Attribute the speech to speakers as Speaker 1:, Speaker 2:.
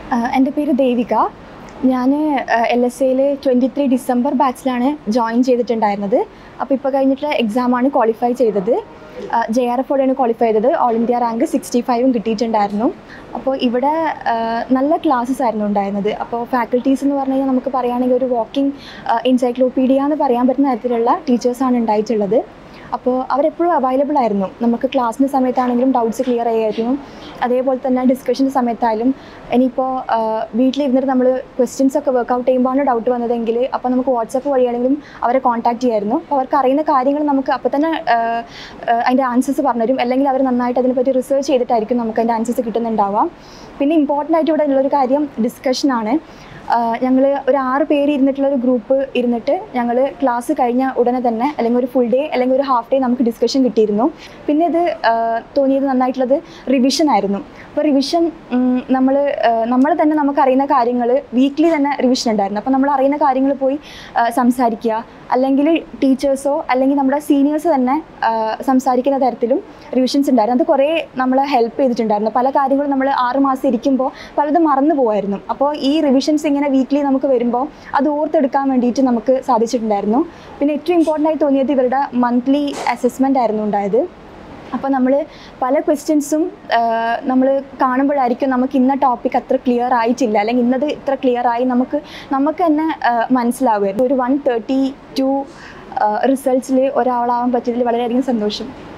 Speaker 1: ആഹ് എൻ്റെ പേര് ദേവിക ഞാൻ എൽ എസ് എയിൽ ട്വൻറ്റി ത്രീ ഡിസംബർ ബാച്ചിലാണ് ജോയിൻ ചെയ്തിട്ടുണ്ടായിരുന്നത് അപ്പോൾ ഇപ്പോൾ കഴിഞ്ഞിട്ട് എക്സാമാണ് ക്വാളിഫൈ ചെയ്തത് ജെ ആർ എഫോടെയാണ് ക്വാളിഫൈ ചെയ്തത് ഓൾ ഇന്ത്യ റാങ്ക് സിക്സ്റ്റി ഫൈവും കിട്ടിയിട്ടുണ്ടായിരുന്നു അപ്പോൾ ഇവിടെ ആഹ് നല്ല ക്ലാസ്സസ് ആയിരുന്നു ഉണ്ടായിരുന്നത് അപ്പോൾ ഫാക്കൽറ്റീസ് എന്ന് പറഞ്ഞു കഴിഞ്ഞാൽ നമുക്ക് പറയുകയാണെങ്കിൽ ഒരു വാക്കിംഗ് എൻസൈക്ലോപീഡിയ എന്ന് പറയാൻ പറ്റുന്ന തരത്തിലുള്ള ടീച്ചേഴ്സാണ് ഉണ്ടായിട്ടുള്ളത് അപ്പോൾ അവരെപ്പോഴും അവൈലബിൾ ആയിരുന്നു നമുക്ക് ക്ലാസ്സിൻ്റെ സമയത്താണെങ്കിലും ഡൗട്ട്സ് ക്ലിയർ ചെയ്യായിരുന്നു അതേപോലെ തന്നെ ഡിസ്കഷൻ്റെ സമയത്തായാലും ഇനിയിപ്പോൾ വീട്ടിലിരുന്നിട്ട് നമ്മൾ ക്വസ്റ്റ്യൻസ് ഒക്കെ വർക്കൗട്ട് ചെയ്യുമ്പോഴാണ് ഡൗട്ട് വന്നതെങ്കിൽ അപ്പോൾ നമുക്ക് വാട്സപ്പ് വഴിയാണെങ്കിലും അവരെ കോൺടാക്ട് ചെയ്യായിരുന്നു അപ്പോൾ അവർക്ക് അറിയുന്ന കാര്യങ്ങൾ നമുക്ക് അപ്പോൾ തന്നെ ആഹ്, ആഹ് അതിൻ്റെ ആൻസേഴ്സ് പറഞ്ഞുതരും അല്ലെങ്കിൽ അവർ നന്നായിട്ട് അതിനെപ്പറ്റി റിസർച്ച് ചെയ്തിട്ടായിരിക്കും നമുക്ക് അതിൻ്റെ ആൻസേഴ്സ് കിട്ടുന്നുണ്ടാവാം പിന്നെ ഇമ്പോർട്ടൻ്റ് ആയിട്ട് ഇവിടെ ഉള്ളൊരു കാര്യം ഡിസ്കഷനാണ് ഞങ്ങൾ ഒരു ആറ് പേര് ഇരുന്നിട്ടുള്ള ഒരു ഗ്രൂപ്പ് ഇരുന്നിട്ട് ഞങ്ങൾ ക്ലാസ് കഴിഞ്ഞ ഉടനെ തന്നെ അല്ലെങ്കിൽ ഒരു ഫുൾ ഡേ അല്ലെങ്കിൽ ഒരു ഹാഫ് ഡേ നമുക്ക് ഡിസ്കഷൻ കിട്ടിയിരുന്നു പിന്നെ ഇത് ആ, തോന്നിയത് നന്നായിട്ടുള്ളത് റിവിഷൻ ആയിരുന്നു അപ്പോൾ റിവിഷൻ നമ്മൾ നമ്മൾ തന്നെ നമുക്കറിയുന്ന കാര്യങ്ങൾ വീക്ക്ലി തന്നെ റിവിഷൻ ഉണ്ടായിരുന്നു അപ്പോൾ നമ്മൾ അറിയുന്ന കാര്യങ്ങൾ പോയി ആ, സംസാരിക്കുക അല്ലെങ്കിൽ ടീച്ചേഴ്സോ അല്ലെങ്കിൽ നമ്മുടെ സീനിയേഴ്സ് തന്നെ ആ, സംസാരിക്കുന്ന തരത്തിലും റിവിഷൻസ് ഉണ്ടായിരുന്നു അത് കുറേ നമ്മളെ ഹെൽപ്പ് ചെയ്തിട്ടുണ്ടായിരുന്നു പല കാര്യങ്ങളും നമ്മൾ ആറ് മാസം ഇരിക്കുമ്പോൾ പലതും മറന്നു പോകുമായിരുന്നു അപ്പോൾ ഈ റിവിഷൻസ് ഇങ്ങനെ വീക്ക്ലി നമുക്ക് വരുമ്പോൾ അത് ഓർത്തെടുക്കാൻ വേണ്ടിയിട്ട് നമുക്ക് സാധിച്ചിട്ടുണ്ടായിരുന്നു പിന്നെ ഏറ്റവും ഇമ്പോർട്ടൻ്റ് ആയി തോന്നിയത് ഇവരുടെ മന്ത്ലി അസസ്മെൻ്റ് ആയിരുന്നു ഉണ്ടായത് അപ്പോൾ നമ്മൾ പല ക്വസ്റ്റ്യൻസും നമ്മൾ കാണുമ്പോഴായിരിക്കും നമുക്ക് ഇന്ന ടോപ്പിക് അത്ര ക്ലിയർ ആയിട്ടില്ല അല്ലെങ്കിൽ ഇന്നത് ഇത്ര ക്ലിയർ ആയി നമുക്ക് നമുക്ക് തന്നെ ആ, മനസ്സിലാവുമായിരുന്നു ഒരു വൺ തേർട്ടി ടു റിസൾട്ട്സിൽ ഒരാളാവാൻ പറ്റിയതിൽ വളരെയധികം സന്തോഷം